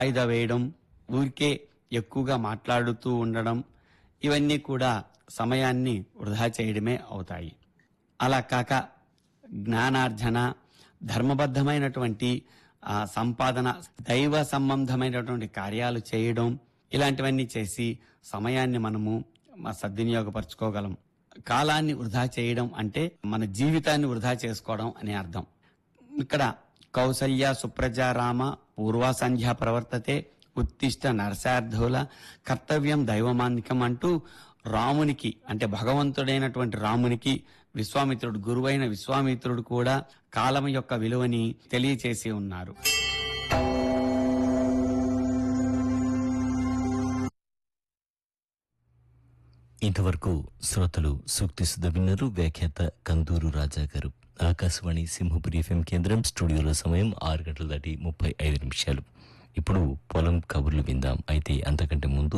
వాయిదా వేయడం ఊరికే ఎక్కువగా మాట్లాడుతూ ఉండడం ఇవన్నీ కూడా సమయాన్ని వృధా చేయడమే అవుతాయి అలా కాక జ్ఞానార్జన ధర్మబద్ధమైనటువంటి ఆ, సంపాదన దైవ సంబంధమైనటువంటి కార్యాలు చేయడం ఇలాంటివన్నీ చేసి సమయాన్ని మనము మ- సద్వినియోగపరచుకోగలం కాలాన్ని వృధా చేయడం అంటే మన జీవితాన్ని వృధా చేసుకోవడం అనే అర్థం ఇక్కడ కౌసల్య సుప్రజ రామ పూర్వ సంధ్య ప్రవర్తతే ఉత్తిష్ట నరసార్థుల కర్తవ్యం దైవమాన్నికం అంటూ రామునికి అంటే భగవంతుడైనటువంటి రామునికి విశ్వామిత్రుడు గురువైన విశ్వామిత్రుడు కూడా కాలం యొక్క విలువని తెలియచేసి ఉన్నారు ఇంతవరకు శ్రోతలు సూక్తి సుధ విన్నారు వ్యాఖ్యాత కందూరు రాజా గారు ఆకాశవాణి సింహపురి ఎఫ్ఎం కేంద్రం స్టూడియోలో సమయం ఆరు గంటల దాటి ముప్పై ఐదు నిమిషాలు ఇప్పుడు పొలం కబుర్లు విందాం అయితే అంతకంటే ముందు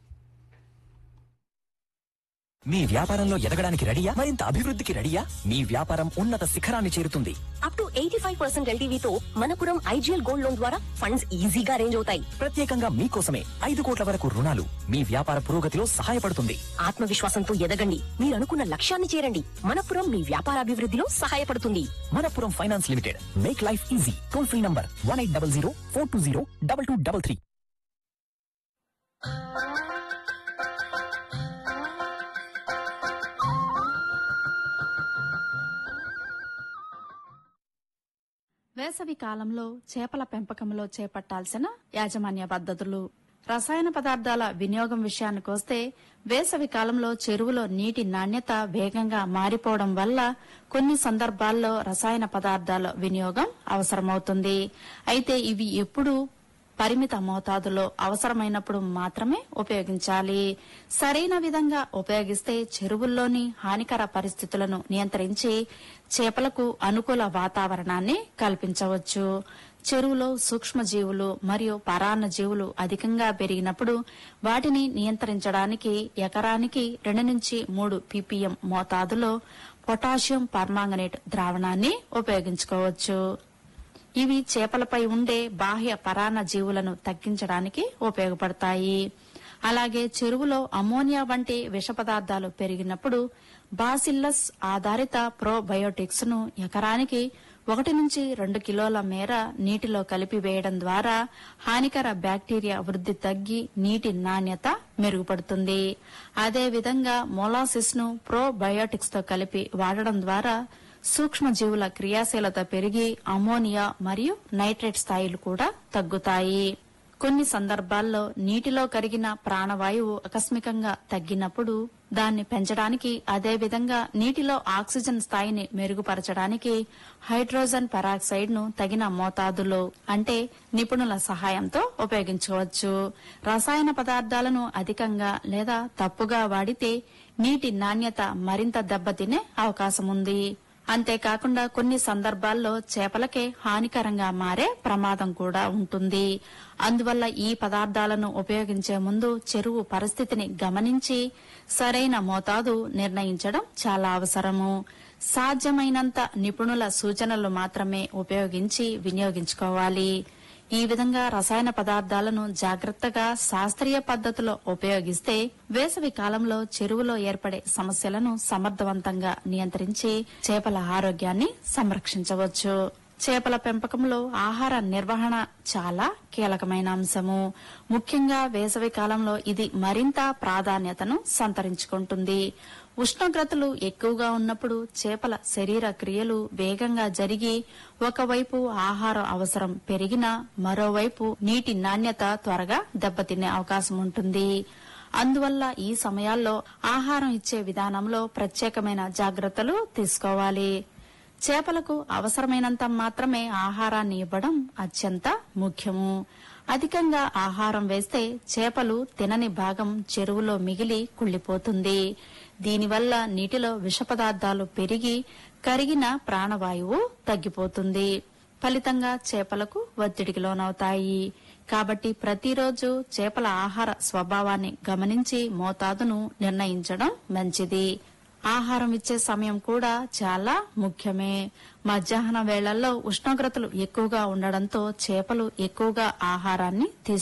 మీ వ్యాపారంలో ఎదగడానికి రెడీయా మరింత అభివృద్ధికి రెడీయా మీ వ్యాపారం ఉన్నత శిఖరాన్ని చేరుతుంది up to eighty five percent ఎల్టీవీతో మనపురం ఐజీఎల్ గోల్డ్ లోన్ ద్వారా ఫండ్స్ ఈజీగా అరేంజ్ అవుతాయి ప్రత్యేకంగా మీకోసమే ఐదు కోట్ల వరకు రుణాలు మీ వ్యాపార పురోగతిలో సహాయపడుతుంది ఆత్మవిశ్వాసంతో ఎదగండి మీరు అనుకున్న లక్ష్యాన్ని చేరండి మనపురం మీ వ్యాపార అభివృద్ధిలో సహాయపడుతుంది Manappuram finance limited make life easy toll free number one eight double zero four two zero double two double three వేసవి కాలంలో చేపల పెంపకంలో చేపట్టాల్సిన యాజమాన్య పద్ధతులు రసాయన పదార్థాల వినియోగం విషయానికొస్తే వేసవి కాలంలో చెరువులో నీటి నాణ్యత వేగంగా మారిపోవడం వల్ల కొన్ని సందర్భాల్లో రసాయన పదార్థాల వినియోగం అవసరమవుతుంది అయితే ఇవి ఎప్పుడు పరిమిత మోతాదులో అవసరమైనప్పుడు మాత్రమే ఉపయోగించాలి సరైన విధంగా ఉపయోగిస్తే చెరువుల్లోని హానికర పరిస్థితులను నియంత్రించి చేపలకు అనుకూల వాతావరణాన్ని కల్పించవచ్చు చెరువులో సూక్ష్మజీవులు మరియు పరాన్న జీవులు అధికంగా పెరిగినప్పుడు వాటిని నియంత్రించడానికి ఎకరానికి రెండు నుంచి మూడు పీపీఎం మోతాదులో పొటాషియం పర్మాంగనేట్ ద్రావణాన్ని ఉపయోగించుకోవచ్చు ఇవి చేపలపై ఉండే బాహ్య పరాన్న జీవులను తగ్గించడానికి ఉపయోగపడతాయి అలాగే చెరువులో అమోనియా వంటి విష పదార్థాలు పెరిగినప్పుడు బాసిల్లస్ ఆధారిత ప్రోబయోటిక్స్ ను ఎకరానికి ఒకటి నుంచి రెండు కిలోల మేర నీటిలో కలిపి వేయడం ద్వారా హానికర బ్యాక్టీరియా వృద్ధి తగ్గి నీటి నాణ్యత మెరుగుపడుతుంది అదేవిధంగా మొలాసిస్ ను ప్రోబయోటిక్స్ తో కలిపి వాడడం ద్వారా సూక్ష్మజీవుల క్రియాశీలత పెరిగి అమోనియా మరియు నైట్రేట్ స్థాయిలు కూడా తగ్గుతాయి కొన్ని సందర్భాల్లో నీటిలో కరిగిన ప్రాణవాయువు ఆకస్మికంగా తగ్గినప్పుడు దాన్ని పెంచడానికి అదేవిధంగా నీటిలో ఆక్సిజన్ స్థాయిని మెరుగుపరచడానికి హైడ్రోజన్ పెరాక్సైడ్ ను తగిన మోతాదులో అంటే నిపుణుల సహాయంతో ఉపయోగించవచ్చు రసాయన పదార్థాలను అధికంగా లేదా తప్పుగా వాడితే నీటి నాణ్యత మరింత దెబ్బతినే అవకాశం ఉంది అంతేకాకుండా కొన్ని సందర్భాల్లో చేపలకే హానికరంగా మారే ప్రమాదం కూడా ఉంటుంది అందువల్ల ఈ పదార్థాలను ఉపయోగించే ముందు చెరువు పరిస్థితిని గమనించి సరైన మోతాదు నిర్ణయించడం చాలా అవసరము సాధ్యమైనంత నిపుణుల సూచనలు మాత్రమే ఉపయోగించి వినియోగించుకోవాలి ఈ విధంగా రసాయన పదార్థాలను జాగ్రత్తగా శాస్త్రీయ పద్ధతిలో ఉపయోగిస్తే వేసవి కాలంలో చెరువులో ఏర్పడే సమస్యలను సమర్థవంతంగా నియంత్రించి చేపల ఆరోగ్యాన్ని సంరక్షించవచ్చు చేపల పెంపకంలో ఆహార నిర్వహణ చాలా కీలకమైన అంశము ముఖ్యంగా వేసవి కాలంలో ఇది మరింత ప్రాధాన్యతను సంతరించుకుంటుంది ఉష్ణోగ్రతలు ఎక్కువగా ఉన్నప్పుడు చేపల శరీర క్రియలు వేగంగా జరిగి ఒకవైపు ఆహార అవసరం పెరిగినా మరోవైపు నీటి నాణ్యత త్వరగా దెబ్బతినే అవకాశం ఉంటుంది అందువల్ల ఈ సమయాల్లో ఆహారం ఇచ్చే విధానంలో ప్రత్యేకమైన జాగ్రత్తలు తీసుకోవాలి చేపలకు అవసరమైనంత మాత్రమే ఆహారాన్ని ఇవ్వడం అత్యంత ముఖ్యము అధికంగా ఆహారం వేస్తే చేపలు తినని భాగం చెరువులో మిగిలి కుళ్ళిపోతుంది దీనివల్ల నీటిలో విష పదార్థాలు పెరిగి కరిగిన ప్రాణవాయువు తగ్గిపోతుంది ఫలితంగా చేపలకు ఒత్తిడికి లోనవుతాయి కాబట్టి ప్రతిరోజు చేపల ఆహార స్వభావాన్ని గమనించి మోతాదును నిర్ణయించడం మంచిది ఆహారం ఇచ్చే సమయం కూడా చాలా ముఖ్యమే మధ్యాహ్న వేళల్లో ఉష్ణోగ్రతలు ఎక్కువగా ఉండడంతో చేపలు ఎక్కువగా ఆహారాన్ని తీసుకు